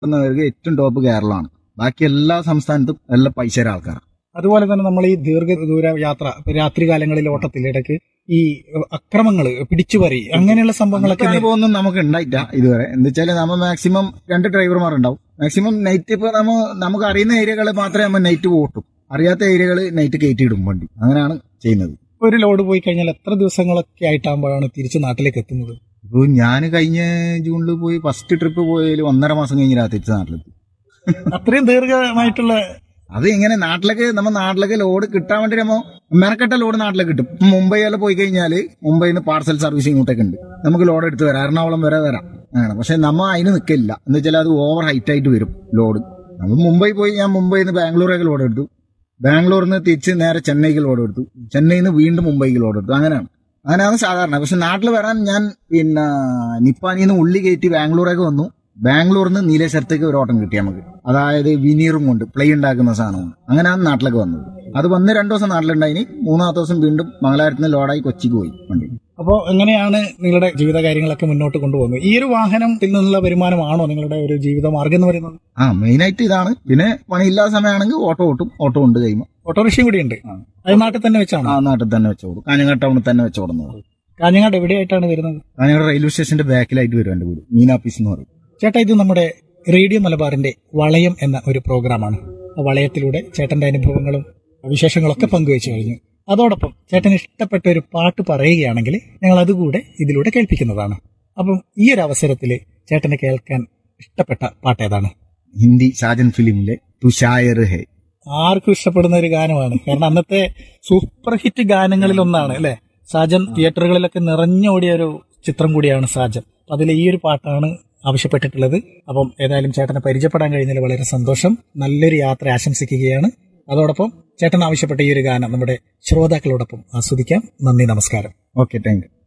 ുന്നവർക്ക് ഏറ്റവും ടോപ്പ് കേരളമാണ് ബാക്കി എല്ലാ സംസ്ഥാനത്തും എല്ലാം പൈസ ആൾക്കാരാണ് അതുപോലെ തന്നെ നമ്മൾ ഈ ദീർഘദൂര യാത്ര ഇപ്പൊ രാത്രി കാലങ്ങളിൽ ഓട്ടത്തിൽ ഇടയ്ക്ക് ഈ അക്രമങ്ങൾ പിടിച്ചുപറി അങ്ങനെയുള്ള സംഭവങ്ങളൊക്കെ അങ്ങനത്തെ അനുഭവമൊന്നും നമുക്ക് ഉണ്ടായിട്ടില്ല ഇതുവരെ എന്താ വെച്ചാൽ നമ്മ മാക്സിമം രണ്ട് ഡ്രൈവർമാർ ഉണ്ടാവും മാക്സിമം നൈറ്റ് ഇപ്പൊ നമ്മ നമുക്ക് അറിയുന്ന ഏരിയകൾ മാത്രമേ നമ്മൾ നൈറ്റ് പോട്ടും അറിയാത്ത ഏരിയകൾ നൈറ്റ് കയറ്റിയിടും വണ്ടി അങ്ങനെയാണ് ചെയ്യുന്നത് ഒരു ലോഡ് പോയി കഴിഞ്ഞാൽ എത്ര ദിവസങ്ങളൊക്കെ ആയിട്ടാകുമ്പോഴാണ് തിരിച്ച് നാട്ടിലേക്ക് എത്തുന്നത് ഇപ്പൊ ഞാൻ കഴിഞ്ഞ ജൂണിൽ പോയി ഫസ്റ്റ് ട്രിപ്പ് പോയാലും ഒന്നര മാസം കഴിഞ്ഞാ തിരിച്ച് നാട്ടിലെത്തി അത്രയും ദീർഘമായിട്ടുള്ള അത് ഇങ്ങനെ നാട്ടിലേക്ക് നമ്മ നാട്ടിലേക്ക് ലോഡ് കിട്ടാൻ വേണ്ടി നമ്മ മെനക്കെട്ട ലോഡ് നാട്ടിലേക്ക് കിട്ടും ഇപ്പൊ മുംബൈ എല്ലാം പോയി കഴിഞ്ഞാൽ മുംബൈയിൽ നിന്ന് പാർസൽ സർവീസ് ഇങ്ങോട്ടേക്ക് ഉണ്ട് നമുക്ക് ലോഡ് എടുത്ത് വരാം എറണാകുളം വരെ വരാം അങ്ങനെ പക്ഷെ നമ്മ അതിന് നിൽക്കില്ല എന്ന് വെച്ചാൽ അത് ഓവർ ഹൈറ്റ് ആയിട്ട് വരും ലോഡ് നമ്മൾ മുംബൈ പോയി ഞാൻ മുംബൈയിൽ നിന്ന് ബാംഗ്ലൂരേക്ക് ലോഡ് എടുത്തു ബാംഗ്ലൂരിൽ നിന്ന് തിരിച്ച് നേരെ ചെന്നൈക്ക് ലോഡ് എടുത്തു ചെന്നൈയിൽ നിന്ന് വീണ്ടും മുംബൈക്ക് ലോഡ് എടുത്തു അങ്ങനെയാണ് അങ്ങനെയാണ് സാധാരണ പക്ഷെ നാട്ടിൽ വരാൻ ഞാൻ പിന്നെ നിപ്പാനിൽ നിന്ന് ഉള്ളി കയറ്റി ബാംഗ്ലൂരേക്ക് വന്നു ബാംഗ്ലൂരിൽ നിന്ന് നീലേശ്വരത്തേക്ക് ഒരു ഓട്ടം കിട്ടി നമുക്ക് അതായത് വിനീറും കൊണ്ട് പ്ലേ ഉണ്ടാക്കുന്ന സാധനമാണ് അങ്ങനെയാണ് നാട്ടിലേക്ക് വന്നത് അത് വന്ന് രണ്ടു ദിവസം നാട്ടിലുണ്ടായിനി മൂന്നാമത്തെ ദിവസം വീണ്ടും മംഗലാപുരത്ത് നിന്ന് ലോഡായി കൊച്ചിക്ക് പോയി വണ്ടി അപ്പോൾ എങ്ങനെയാണ് നിങ്ങളുടെ ജീവിത കാര്യങ്ങളൊക്കെ മുന്നോട്ട് കൊണ്ടുപോകുന്നത് ഈ ഒരു വാഹനത്തിൽ നിന്നുള്ള വരുമാനമാണോ നിങ്ങളുടെ ഒരു ജീവിത മാർഗം എന്ന് പറയുന്നത് ആ മെയിനായിട്ട് ഇതാണ് പിന്നെ പണിയില്ലാത്ത സമയമാണെങ്കിൽ ഓട്ടോ ഓട്ടും ഓട്ടോ ഉണ്ട് കഴിയുമ്പോൾ ഓട്ടോറിക്ഷയും കൂടി ഉണ്ട് ആ. അത് നാട്ടിൽ തന്നെ വെച്ചാണോ ആ നാട്ടിൽ തന്നെ വെച്ചോടും കാഞ്ഞങ്ങാട് ടൗണിൽ തന്നെ വെച്ചോടുന്നത് കാഞ്ഞങ്ങാട് എവിടെയായിട്ടാണ് വരുന്നത് കാഞ്ഞങ്ങാട് റെയിൽവേ സ്റ്റേഷന്റെ ബാക്കിലായിട്ട് വരും എന്റെ വീട് മീനാപ്പീസ് എന്ന് പറയും ചേട്ടാ ഇത് നമ്മുടെ റേഡിയോ മലബാറിന്റെ വളയം എന്ന ഒരു പ്രോഗ്രാമാണ് ആ വളയത്തിലൂടെ ചേട്ടന്റെ അനുഭവങ്ങളും വിശേഷങ്ങളൊക്കെ പങ്കുവെച്ചു കഴിഞ്ഞു അതോടൊപ്പം ചേട്ടന് ഇഷ്ടപ്പെട്ട ഒരു പാട്ട് പറയുകയാണെങ്കിൽ ഞങ്ങൾ അതുകൂടെ ഇതിലൂടെ കേൾപ്പിക്കുന്നതാണ് അപ്പം ഈ ഒരു അവസരത്തിൽ ചേട്ടന് കേൾക്കാൻ ഇഷ്ടപ്പെട്ട പാട്ട് ഏതാണ് ഹിന്ദി ഷാജൻ ഫിലിമിലെ തുഷായർ ഹേ ആർക്കും ഇഷ്ടപ്പെടുന്ന ഒരു ഗാനമാണ് കാരണം അന്നത്തെ സൂപ്പർ ഹിറ്റ് ഗാനങ്ങളിൽ ഒന്നാണ് അല്ലെ സാജൻ തിയേറ്ററുകളിലൊക്കെ നിറഞ്ഞോടിയ ഒരു ചിത്രം കൂടിയാണ് സാജൻ അപ്പൊ അതിൽ ഈ ഒരു പാട്ടാണ് ആവശ്യപ്പെട്ടിട്ടുള്ളത് അപ്പം ഏതായാലും ചേട്ടനെ പരിചയപ്പെടാൻ കഴിഞ്ഞതിൽ വളരെ സന്തോഷം നല്ലൊരു യാത്ര ആശംസിക്കുകയാണ് അതോടൊപ്പം ചേട്ടൻ ആവശ്യപ്പെട്ട ഈ ഒരു ഗാനം നമ്മുടെ ശ്രോതാക്കളോടൊപ്പം ആസ്വദിക്കാം നന്ദി നമസ്കാരം ഓക്കെ താങ്ക് യു